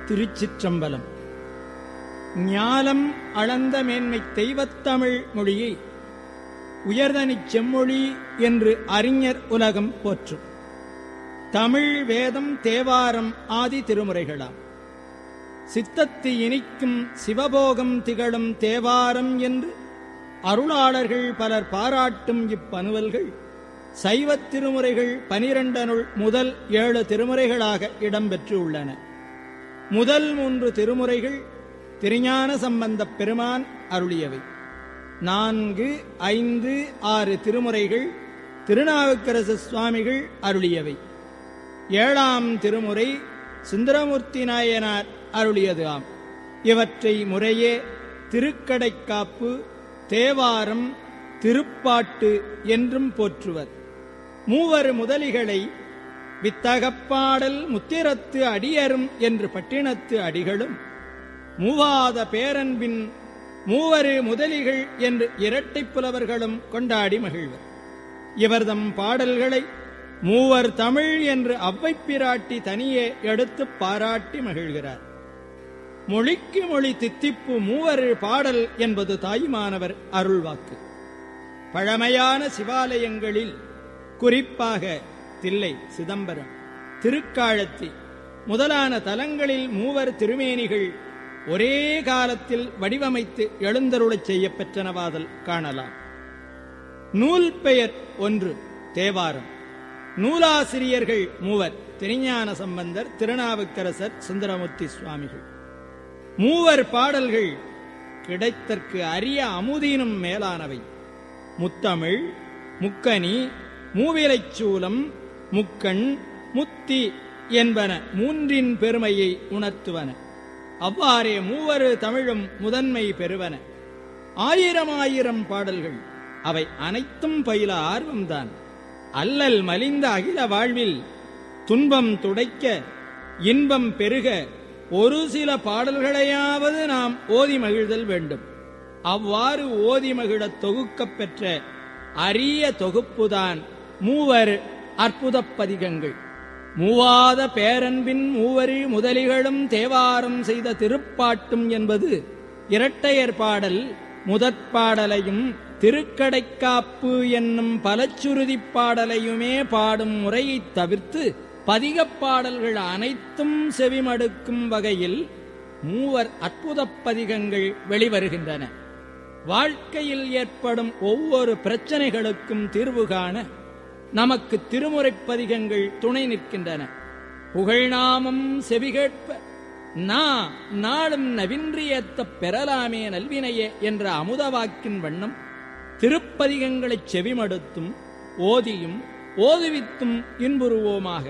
திருச்சிற்றம்பலம் ஞாலம் அளந்த மேன்மை தெய்வத்தமிழ் மொழியை உயர்தனிச் செம்மொழி என்று அறிஞர் உலகம் போற்றும் தமிழ் வேதம் தேவாரம் ஆதி திருமுறைகளாம் சித்தத்து இனிக்கும் சிவபோகம் திகழும் தேவாரம் என்று அருளாளர்கள் பலர் பாராட்டும் இப்பனுவல்கள் சைவத் திருமுறைகள் பனிரெண்டனுள் முதல் ஏழு திருமுறைகளாக இடம்பெற்று உள்ளன முதல் மூன்று திருமுறைகள் திருஞான சம்பந்தப் பெருமான் அருளியவை நான்கு ஐந்து ஆறு திருமுறைகள் திருநாவுக்கரசு சுவாமிகள் அருளியவை ஏழாம் திருமுறை சுந்தரமூர்த்தி நாயனார் அருளியது ஆம் இவற்றை முறையே திருக்கடைக்காப்பு தேவாரம் திருப்பாட்டு என்றும் போற்றுவர் மூவர் முதலிகளை வித்தகப்பாடல் முத்திரத்து அடியரும் என்று பட்டினத்து அடிகளும் மூவாத பேரன்பின் மூவரு முதலிகள் என்று இரட்டைப் புலவர்களும் கொண்டாடி மகிழ்வர் இவர்தம் பாடல்களை மூவர் தமிழ் என்று அவ்வை பிராட்டி தனியே எடுத்துப் பாராட்டி மகிழ்கிறார் மொழிக்கு மொழி தித்திப்பு மூவரு பாடல் என்பது தாயுமானவர் அருள்வாக்கு பழமையான சிவாலயங்களில் குறிப்பாக தில்லை சிதம்பரம் திருக்காழத்தி முதலான தலங்களில் மூவர் திருமேனிகள் ஒரே காலத்தில் வடிவமைத்து எழுந்தருளச் செய்யப்பெற்றனவாதல் காணலாம் நூல் பெயர் ஒன்று தேவாரம் நூலாசிரியர்கள் மூவர் திருஞான சம்பந்தர் திருநாவுக்கரசர் சுந்தரமூர்த்தி சுவாமிகள் மூவர் பாடல்கள் கிடைத்தற்கு அரிய அமுதீனும் மேலானவை முத்தமிழ் முக்கனி மூவிலைச்சூலம் முக்கண் முத்தி என்பன மூன்றின் பெருமையை உணர்த்துவன அவ்வாறே மூவரு தமிழும் முதன்மை பெறுவன ஆயிரம் ஆயிரம் பாடல்கள் அவை அனைத்தும் பயில ஆர்வம்தான் அல்லல் மலிந்த அகில வாழ்வில் துன்பம் துடைக்க இன்பம் பெருக ஒரு சில பாடல்களையாவது நாம் ஓதி மகிழ்தல் வேண்டும் அவ்வாறு ஓதி மகிழத் தொகுக்கப் பெற்ற அரிய தொகுப்புதான் மூவர் அற்புதப் பதிகங்கள் மூவாத பேரன்பின் மூவரி முதலிகளும் தேவாரம் செய்த திருப்பாட்டும் என்பது இரட்டையர் பாடல் முதற்பாடலையும் திருக்கடைக்காப்பு என்னும் பலச்சுருதிப் பாடலையுமே பாடும் முறையைத் தவிர்த்து பதிகப் பாடல்கள் அனைத்தும் செவிமடுக்கும் வகையில் மூவர் அற்புதப் பதிகங்கள் வெளிவருகின்றன வாழ்க்கையில் ஏற்படும் ஒவ்வொரு பிரச்சனைகளுக்கும் தீர்வு காண நமக்கு திருமுறைப் பதிகங்கள் துணை நிற்கின்றன புகழ்நாமம் செவிகேட்ப நா நாளும் நவின்றியத்தப் பெறலாமே நல்வினையே என்ற அமுதவாக்கின் வண்ணம் திருப்பதிகங்களைச் செவிமடுத்தும் ஓதியும் ஓதுவித்தும் இன்புறுவோமாக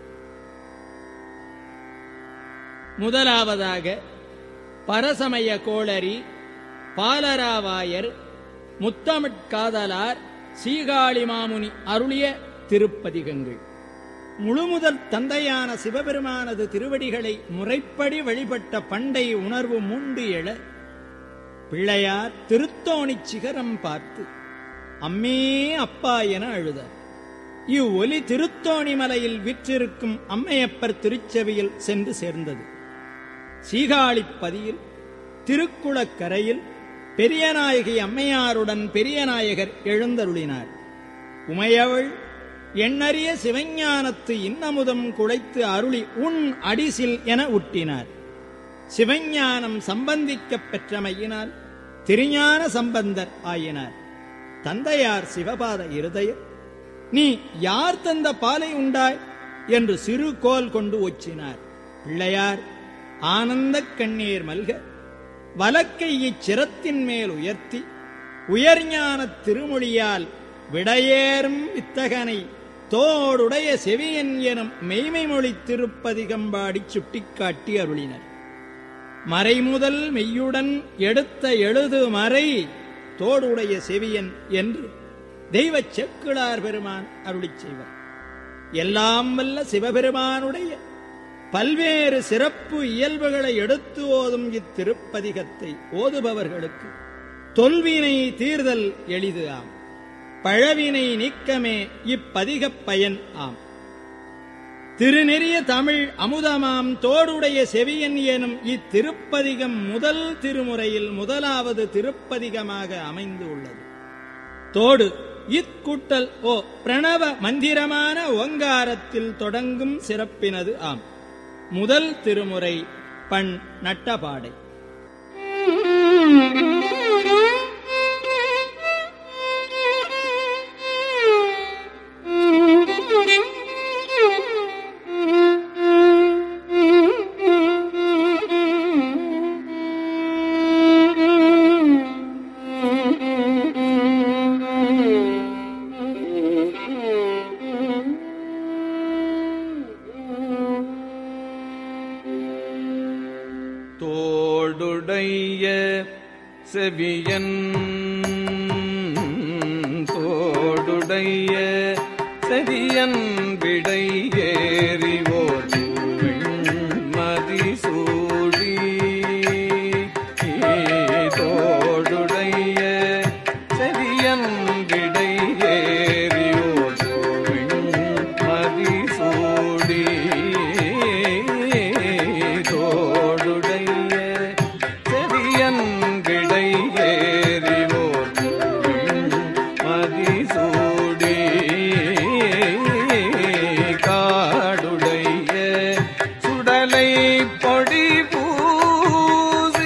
முதலாவதாக பரசமய கோளரி பாலராவாயர் முத்தமிழ்காதலார் சீகாழி மாமுனி அருளிய திருப்பதிகங்கள் முழுமுதல் தந்தையான சிவபெருமானது திருவடிகளை முறைப்படி வழிபட்ட பண்டை உணர்வு மூண்டு எழ பிள்ளையார் திருத்தோணிச் சிகரம் பார்த்து அம்மே அப்பா என அழுதார் இவ்வொலி திருத்தோணி மலையில் விற்றிருக்கும் அம்மையப்பர் திருச்செவியில் சென்று சேர்ந்தது சீகாழிப்பதியில் திருக்குளக்கரையில் பெரியநாயகி அம்மையாருடன் பெரியநாயகர் எழுந்தருளினார் உமையவள் எண்ணறிய சிவஞானத்து இன்னமுதம் குழைத்து அருளி உன் அடிசில் என உட்டினார் சிவஞானம் சம்பந்திக்கப் பெற்றமையினால் திருஞான சம்பந்தர் ஆயினார் தந்தையார் சிவபாத இருதயர் நீ யார் தந்த பாலை உண்டாய் என்று சிறு கோல் கொண்டு ஒச்சினார் பிள்ளையார் ஆனந்தக் கண்ணீர் மல்க வலக்கை இச்சிரத்தின் மேல் உயர்த்தி உயர்ஞானத் திருமொழியால் விடையேறும் வித்தகனை தோடுடைய செவியன் எனும் மெய்மை மொழி திருப்பதிகம்பாடி சுட்டிக்காட்டி அருளினர் மறைமுதல் மெய்யுடன் எடுத்த எழுது மறை தோடுடைய செவியன் என்று தெய்வச் செக்கிழார் பெருமான் அருளிச் செய்வர் எல்லாம் வல்ல சிவபெருமானுடைய பல்வேறு சிறப்பு இயல்புகளை எடுத்து ஓதும் இத்திருப்பதிகத்தை ஓதுபவர்களுக்கு தொல்வினை தீர்தல் எளிது ஆம் பழவினை நீக்கமே இப்பதிகப் பயன் ஆம் திருநெறிய தமிழ் அமுதமாம் தோடுடைய செவியன் எனும் இத்திருப்பதிகம் முதல் திருமுறையில் முதலாவது திருப்பதிகமாக அமைந்து உள்ளது தோடு இக்கூட்டல் ஓ பிரணவ மந்திரமான ஓங்காரத்தில் தொடங்கும் சிறப்பினது ஆம் முதல் திருமுறை பண் நட்டபாடை தோடுடைய செவியன் தோடுடைய செவியன் விடை ஏறிவோர் மதிசூடி தோடுடைய செவியன் விடை ஏறியோர் மதிசூடி தோடுடைய செவியன் விடை ஏறிவோர் மதிசூடி காடுடைய சுடலை பொடி பூசி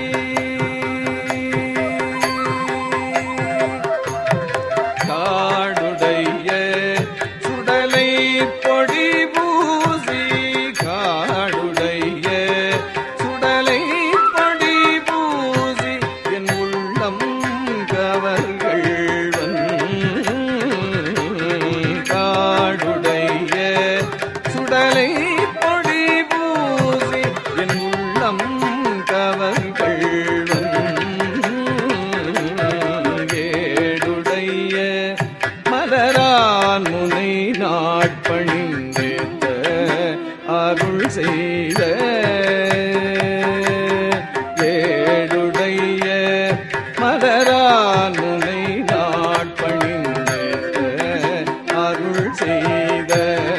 காடுடைய சுடலை பொடி பூசி காடுடைய சுடலை பொடி பூசி என் உள்ளம் கவர்கள் காடுடைய சுடலை பொடி பூசி என் உள்ளம் கவர்கள் ஏடுடைய மலரான் முனை நாட்பணிந்தேத்த அருள் செய்த ஏடுடைய மலரான் முனை நாட்பணிந்தேத்த அருள் செய்த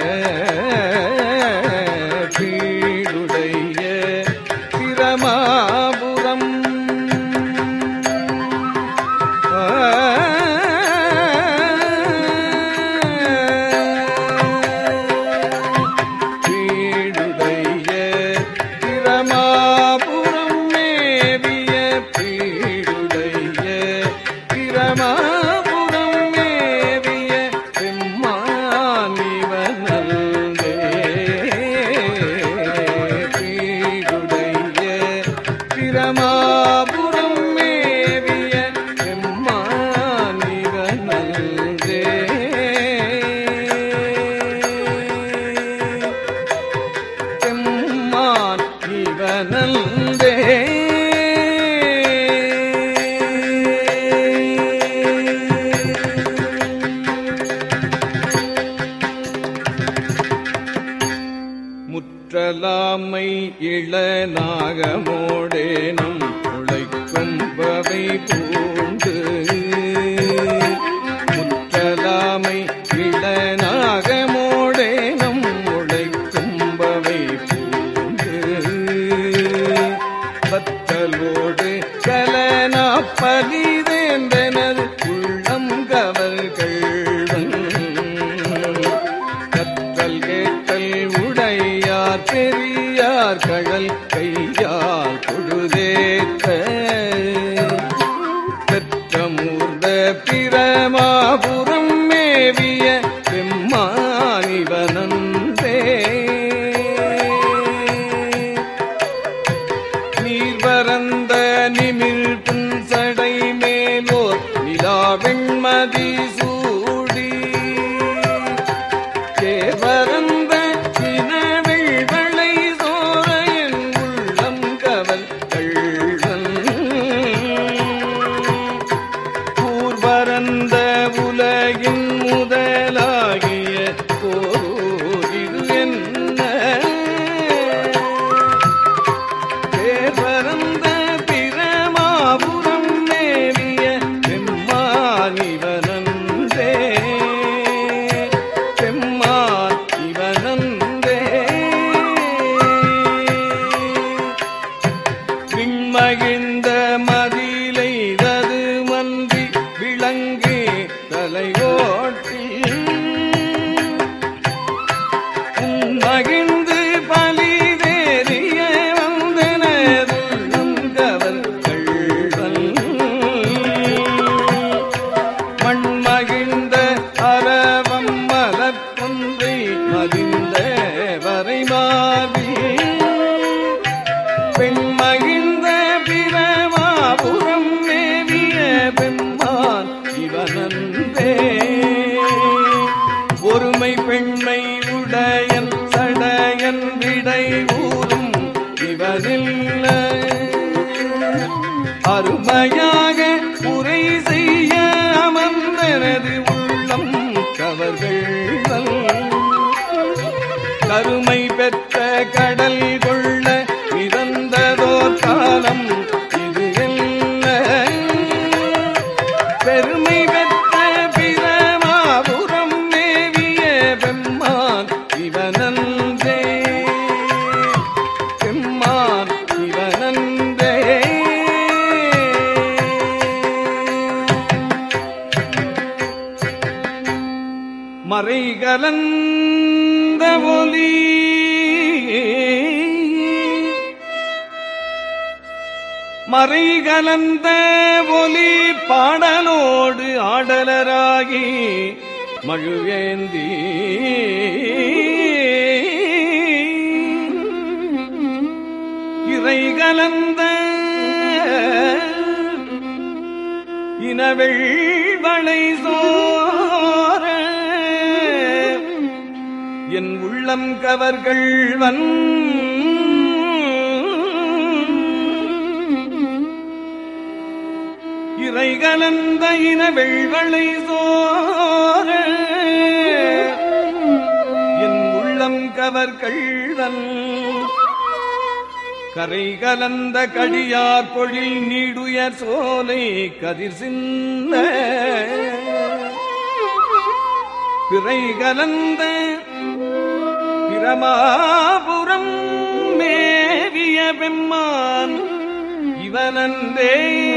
பீடுடைய பிரமாபுரம் பீடுடைய பிரமாபுரம் மேவிய பீடுடைய பிரமாபுரம் மேவிய பெம்மானிவனல்லே பீடுடைய பிரமாபுரம் மேவிய பெம்மானிவனல்லே பெம்மான் இவனல்லே முற்றலாமை இளநாகமோடேனும் உழைக்கும்பவை பூண்டு முற்றலாமை இளநாகமோடேனும் உழைக்கும்பவை பூண்டு பத்தலோடு கலனா பலிதேந்தனர் உள்ளம் கவர்கள் கற்றல் கேட்டல் உடையார் பெரியார் கழல் கையால் பொழுதேத்த பெற்றமூர்ந்த பிரமாபுரம் மேவிய பெம்மானிவனந்தே நீர் பரந்த நிமிழ் புன்சடை மேலோர் நிலா வெண்மதி சூடி தேவரந்த சினவெள் வளை சோர என் உள்ளம் கவல் கள்வன் மகிழ்ந்த மதிலை தது மன்றி விளங்கு தலையோட்டி மகிழ்ந்து பலிதேறிய வந்தனதுள்ளம் கவர்கள் மண்மகிழ்ந்த அரவம் மலர்கொன்றை மதிந்த வரைமாவி பெண்மகிழ்ந்த பிரமாபுரம் மேவிய பெம்மான் இவனந்தே ஒருமை பெண்மை உடையன் சடையன் விடை ஊரும் இவனில்ல அருமையாக உரை செய்ய அமர்ந்தனது உள்ளம் கவர்கள் கருமை பெற்ற கடல் கொள்ள இறந்ததோர் காலம் இது என்ன பெருமை பெற்ற பிரமாபுரம் மேவிய பெம்மான் இவனன்றே பெம்மான் இவனன்றே மறைகலந்த ஒலி மறைகலந்த ஒலி பாடலோடு ஆடலராகி மழுவேந்தி இறை கலந்த இனவெள் வளை சோர என் உள்ளம் கவர்கள்வன் இறை கலந்த இன வெள்வளை சோர என் உள்ளம் கவர்கள்வன் கரை கலந்த கடியார் பொழில் நீடுயர் சோலை கதிர் சிந்த பிறை கலந்த பிரமாபுரம் மேவிய பெம்மான் இவனந்தே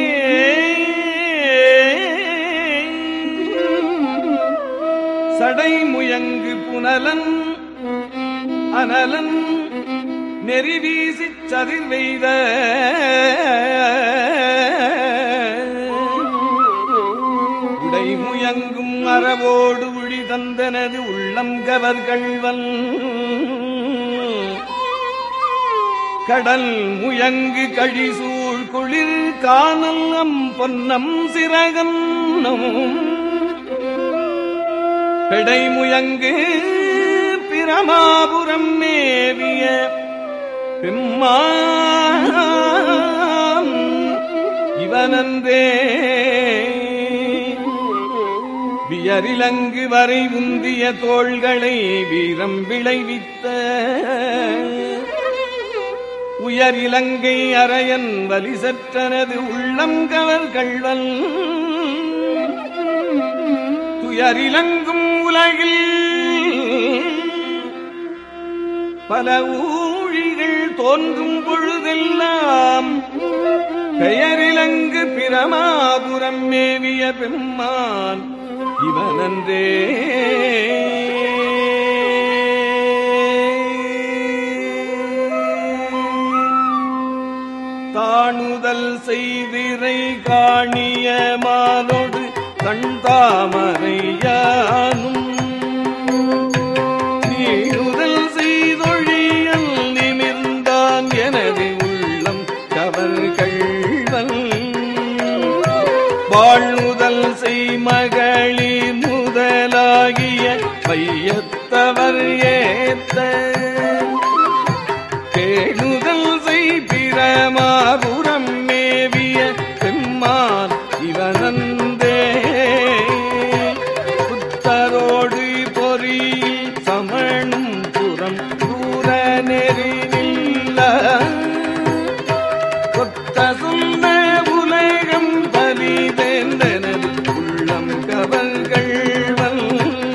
சடைமுயங்கு புனலன் அனலன் நெறி வீசிச் சதிர் வெய்த உடை முயங்கும் அறவோடு உழி தந்தனது உள்ளம் கவர்கள்வன் கடல் முயங்கு கழிசூழ் குளிர் காணல் அம் பொன்னம் சிறகன்னும் பெடை முயங்கு பிரமாபுரம் மேவிய பெம்மான் இவனன்றே வியரிலங்கு வரை உந்திய தோள்களை வீரம் விளைவித்த உயர் இலங்கை அரையன் வலி சற்றனது உள்ளம் கவர் கள்வல் துயரிலங்கும் உலகில் பல ஊழிகள் தோன்றும் பொழுதெல்லாம் பெயரிலங்கு பிரமாபுரம் மேவிய பெம்மான் இவனன்றே தாணுதல் செய்திரை காணிய மாலோடு கண் தாமரையானும் நீடுதல் செய்தொழியல் நிமிர்ந்தான் எனது உள்ளம் கவர்கள்வன் வாழ்நுதல் செய் மகளிர் முதலாகிய பையத்தவர் ஏத்த கேணுதல் செய் பிரமாபுரம் மேவிய செம்மான் இவனந்தே புத்தரோடு பொறியில் சமணும் புறம் தூர நெறினில்ல கொத்த சொன்ன உலகம் பலிதேந்தனது உள்ளம் கவல்கள்வல்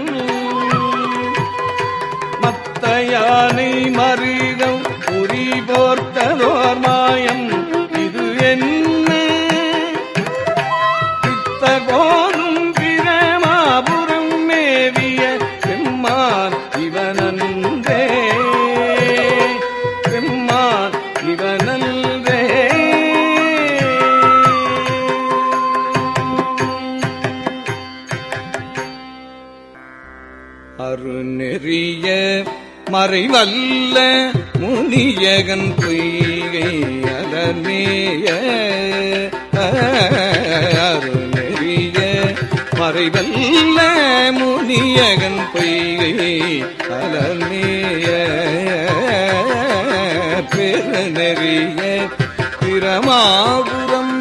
மத்த யானை மருகம் உரி போர்த்ததோர் மாயம் இது மறைவல்ல முனியகன் பொய்கை அலர்மேய அருணெறிய மறைவல்ல முனியகன் பொய்கை அலர்மேய பெருநெறிய பிரமாபுரம்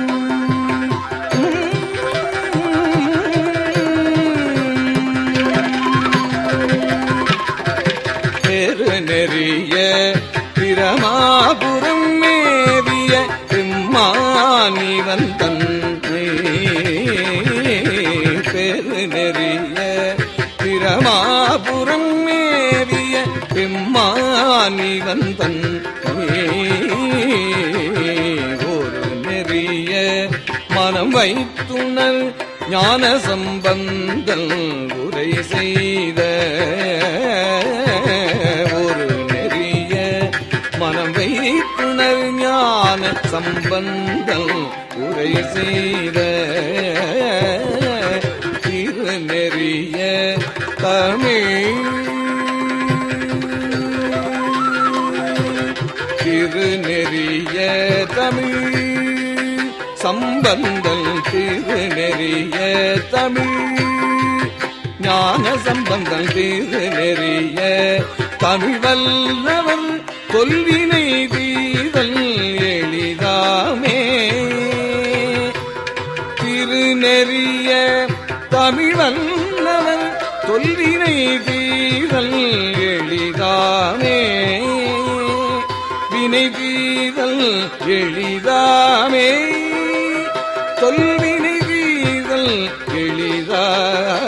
பெருநெறிய பிரமாபுரம் மேவிய பிம்மானிவன் தன்னை பெருநெறிய பிரமாபுரம் மேவிய பிம்மானிவன் தன்னை ஒரு நெறிய மனம் வைத்துணர் ஞான சம்பந்தல் உரை செய்த ஒரு நெறிய மனம் வைத்துணர் ஞான சம்பந்தல் உரை செய்த திருநெறிய தமிழ் திருநெறிய தமிழ் சம்பந்தல் திருநெறிய தமிழ் ஞான சம்பந்தல் திருநெறிய தமிழ் வல்லவர் தொல்வினை தீதல் எளிதாமே திருநெறிய தமிழ் வல்லவர் தொல்வினை தீதல் எளிதாமே வினை தீதல் எளிதாமே தொல்வினை தீதல் எளிதாமே